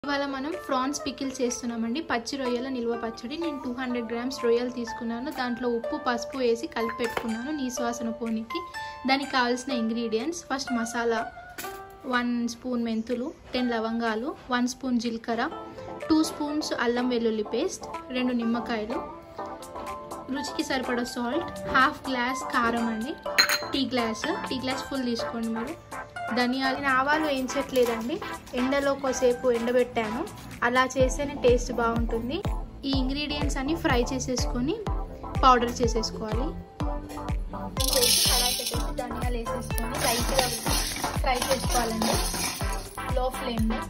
ఇవాళ మనం France pickle చేస్తున్నామండి పచ్చి రొయ్యల నిల్వ పచ్చడి నేను టూ హండ్రెడ్ గ్రామ్స్ రొయ్యలు తీసుకున్నాను దాంట్లో ఉప్పు పసుపు వేసి కలిపి పెట్టుకున్నాను నీ శ్వాసన పోనీకి దానికి కావాల్సిన ఇంగ్రీడియంట్స్ ఫస్ట్ మసాలా వన్ స్పూన్ మెంతులు టెన్ లవంగాలు వన్ స్పూన్ జీలకర్ర టూ స్పూన్స్ అల్లం వెల్లుల్లి పేస్ట్ రెండు నిమ్మకాయలు రుచికి సరిపడా సాల్ట్ హాఫ్ గ్లాస్ కారం అండి tea glass tea glass full తీసుకోండి మీరు ధనియాలు నేను ఆవాలు వేయించట్లేదండి ఎండలో కొసేపు ఎండబెట్టాను అలా చేస్తేనే టేస్ట్ బాగుంటుంది ఈ ఇంగ్రీడియంట్స్ అన్ని ఫ్రై చేసేసుకొని పౌడర్ చేసేసుకోవాలి వేసి కడాయి పెట్టేసి ధనియాలు వేసేసుకొని లైట్గా ఫ్రై చేసుకోవాలండి లో ఫ్లేమ్లో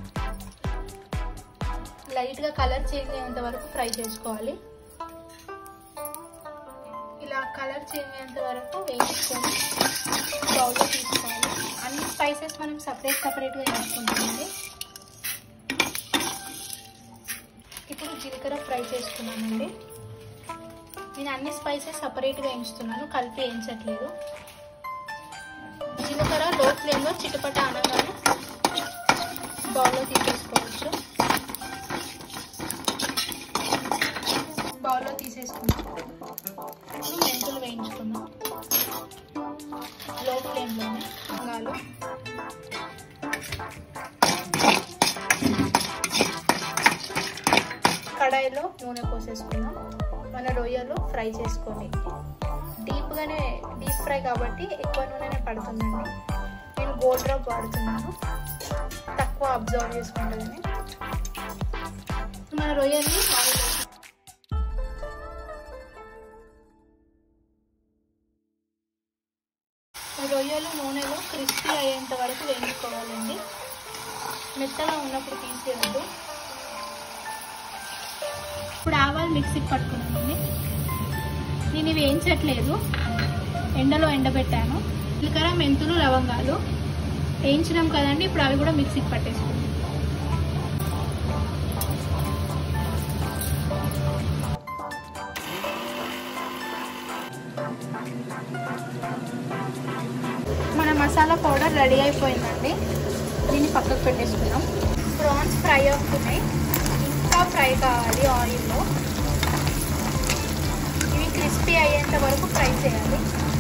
లైట్గా కలర్ చేంజ్ అయ్యేంత వరకు ఫ్రై చేసుకోవాలి ఇలా కలర్ చేంజ్ అయ్యేంత వరకు వేయించుకొని బౌల్లో తీసుకోవాలి అన్ని స్పైసెస్ మనం సపరేట్ సపరేట్గా వేసుకుంటామండి ఇప్పుడు జీలకర్ర ఫ్రై చేసుకున్నామండి నేను అన్ని స్పైసెస్ సపరేట్గా వేయించుతున్నాను కలిపి వేయించట్లేదు జీలకర్ర లో ఫ్లేమ్లో చిటపట అనగానే బౌల్లో తీసేసుకోవచ్చు బౌల్లో తీసేసుకున్నాం ఇప్పుడు మెంతులు వేయించుకుందాం లో ఫ్లేమ్లోనే లవంగాలు కడాయిలో నూనె పోసేసుకుందాం మన రొయ్యలు ఫ్రై చేసుకొని డీప్గానే డీప్ ఫ్రై కాబట్టి ఎక్కువ నూనెనే పడుతుందండి నేను గోల్డ్ డ్రాప్ వాడుతున్నాను తక్కువ అబ్జర్వ్ చేసుకుంటుందని మన రొయ్యల్ని ఆయిల్ రొయ్యలు నూనెలో క్రిస్పీ అయ్యేంత వరకు వేయించుకోవాలండి మెత్తగా ఉన్నప్పుడు తీసేయద్దు ఇప్పుడు ఆవాలు మిక్సీకి పట్టుకున్నానండి నేను ఇవి వేయించట్లేదు ఎండలో ఎండబెట్టాను జీలకర్ర మెంతులు లవంగాలు వేయించినాం కదండి ఇప్పుడు అవి కూడా మిక్సీకి పట్టేసుకున్నాం మన మసాలా పౌడర్ రెడీ అయిపోయిందండి దీన్ని పక్కకు పెట్టేసుకున్నాం ప్రాన్స్ ఫ్రై అవుతున్నాయి ఇంకా ఫ్రై కావాలి ఆయిల్లో ఇవి క్రిస్పీ అయ్యేంత వరకు ఫ్రై చేయాలి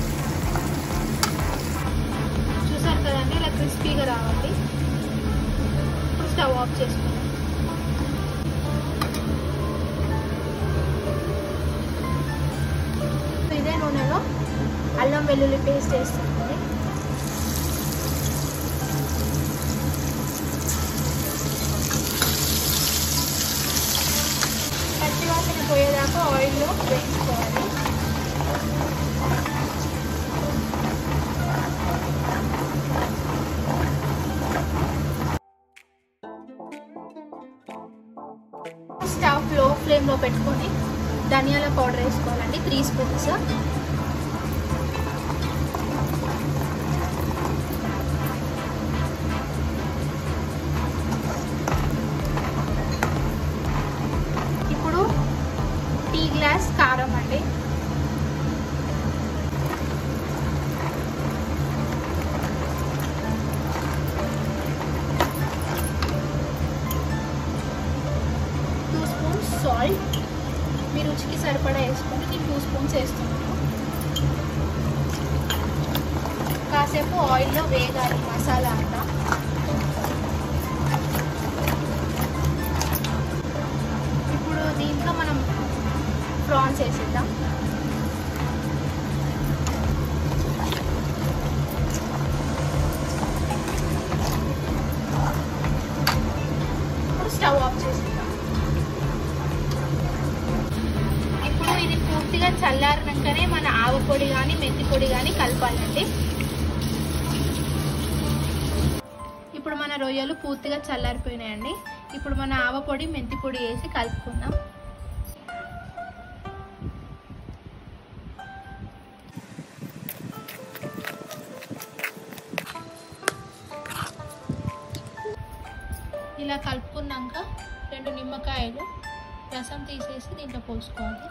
చూసారు కదండి ఇలా క్రిస్పీగా రావాలి ఇప్పుడు స్టవ్ ఆఫ్ చేసుకున్నాం ఇదే నూనెలో అల్లం వెల్లుల్లి పేస్ట్ వేస్తుంది పచ్చివాసన పోయేదాకా ఆయిల్లో వేయించుకోవాలి స్టవ్ లో ఫ్లేమ్లో పెట్టుకొని ధనియాల పౌడర్ వేసుకోవాలండి త్రీ స్పూన్స్ ఇప్పుడు టీ గ్లాస్ కారం అండి టూ స్పూన్స్ సాల్ట్ మీ రుచికి సరిపడా వేసుకొని నేను టూ స్పూన్స్ వేస్తున్నాను కాసేపు ఆయిల్లో వేగాలి మసాలా అంతా ఇప్పుడు దీంట్లో మనం ప్రాన్స్ వేసేద్దాం ఇప్పుడు స్టవ్ ఆఫ్ చేసేద్దాం ఇప్పుడు ఇది పూర్తిగా చల్లారినాకనే మన ఆవ పొడి కానీ మెంతి పొడి కానీ కలపాలండి ఇప్పుడు మన రొయ్యలు పూర్తిగా చల్లారిపోయినాయండి ఇప్పుడు మన ఆవ పొడి మెంతి పొడి వేసి కలుపుకుందాం ఇలా కలుపుకున్నాక రెండు నిమ్మకాయలు రసం తీసేసి దీంట్లో పోసుకోవాలి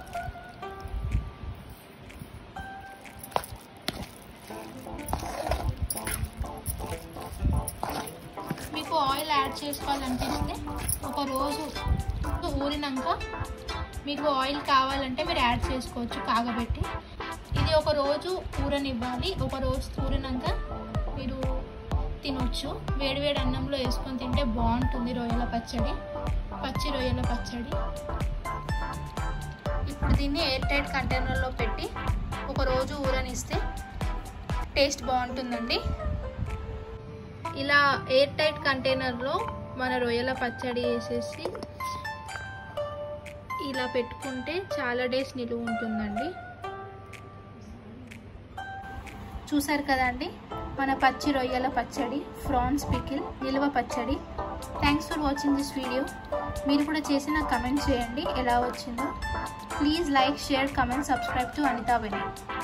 మీకు ఆయిల్ యాడ్ చేసుకోవాలనిపిస్తే ఒక రోజు ఊరినాక మీకు ఆయిల్ కావాలంటే మీరు యాడ్ చేసుకోవచ్చు కాగబెట్టి ఇది ఒక రోజు ఊరనివ్వాలి ఒక రోజు ఊరినాక మీరు తినొచ్చు వేడివేడి అన్నంలో వేసుకొని తింటే బాగుంటుంది రొయ్యల పచ్చడి పచ్చి రొయ్యల పచ్చడి ఇప్పుడు దీన్ని ఎయిర్ టైట్ కంటైనర్లో పెట్టి ఒక రోజు ఊరనిస్తే టేస్ట్ బాగుంటుందండి ఇలా ఎయిర్ టైట్ కంటైనర్లో మన రొయ్యల పచ్చడి వేసేసి ఇలా పెట్టుకుంటే చాలా డేస్ నిలువ ఉంటుందండి చూసారు కదండి మన పచ్చి రొయ్యల పచ్చడి ఫ్రాన్స్ పికిల్ నిల్వ పచ్చడి thanks for watching this video మీరు కూడా చేసి నాకు కమెంట్ చేయండి ఎలా వచ్చిందో please like share comment subscribe to Anitha Bennett